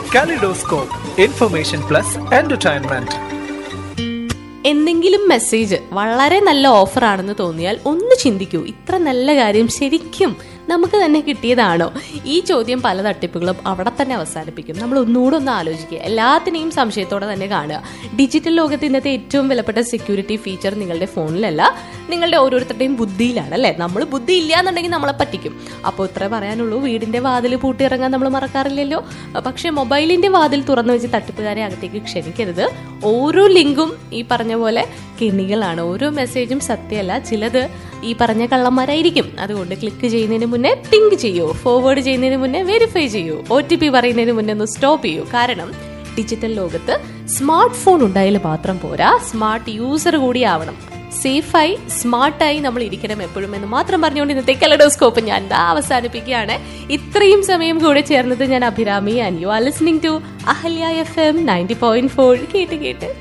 Kaleidoscope, information plus entertainment. എന്തെങ്കിലും message വളരെ നല്ല ഓഫർ ആണെന്ന് തോന്നിയാൽ ഒന്ന് ചിന്തിക്കൂ ഇത്ര നല്ല കാര്യം ശരിക്കും നമുക്ക് തന്നെ കിട്ടിയതാണോ ഈ ചോദ്യം പല തട്ടിപ്പുകളും അവിടെ തന്നെ അവസാനിപ്പിക്കും നമ്മൾ ഒന്നുകൂടെ ഒന്ന് ആലോചിക്കുക എല്ലാത്തിനെയും സംശയത്തോടെ തന്നെ കാണുക ഡിജിറ്റൽ ലോകത്ത് ഇന്നത്തെ ഏറ്റവും വിലപ്പെട്ട സെക്യൂരിറ്റി ഫീച്ചർ നിങ്ങളുടെ ഫോണിലല്ല നിങ്ങളുടെ ഓരോരുത്തരുടെയും ബുദ്ധിയിലാണ് അല്ലേ നമ്മൾ ബുദ്ധി ഇല്ല എന്നുണ്ടെങ്കിൽ നമ്മളെ പറ്റിക്കും അപ്പോൾ ഇത്രേ പറയാനുള്ളൂ വീടിന്റെ വാതിൽ പൂട്ടിയിറങ്ങാൻ നമ്മൾ മറക്കാറില്ലല്ലോ പക്ഷേ മൊബൈലിന്റെ വാതിൽ തുറന്നു വെച്ച് തട്ടിപ്പുകാരെ അകത്തേക്ക് ക്ഷണിക്കരുത് ഓരോ ലിങ്കും ഈ പറഞ്ഞ പോലെ കെണികളാണ് ഓരോ മെസ്സേജും സത്യമല്ല ചിലത് ഈ പറഞ്ഞ കള്ളന്മാരായിരിക്കും അതുകൊണ്ട് ക്ലിക്ക് ചെയ്യുന്നതിന് മുന്നേ തിങ്ക് ചെയ്യൂ ഫോർവേഡ് ചെയ്യുന്നതിന് മുന്നേ വെരിഫൈ ചെയ്യൂ ഒ ടി പി പറയുന്നതിന് മുന്നേ ഒന്ന് സ്റ്റോപ്പ് ചെയ്യൂ കാരണം ഡിജിറ്റൽ ലോകത്ത് സ്മാർട്ട് ഫോൺ ഉണ്ടായാൽ മാത്രം പോരാ സ്മാർട്ട് യൂസർ കൂടി ആവണം സേഫായി സ്മാർട്ടായി നമ്മൾ ഇരിക്കണം എപ്പോഴും എന്ന് മാത്രം പറഞ്ഞുകൊണ്ട് ഇന്നത്തെ കലഡോസ്കോപ്പ് ഞാൻ ദാ അവസാനിപ്പിക്കുകയാണ് ഇത്രയും സമയം കൂടെ ചേർന്നത് ഞാൻ Abhirami and you are listening to Ahalya F M ninety point four കേട്ട് കേട്ട്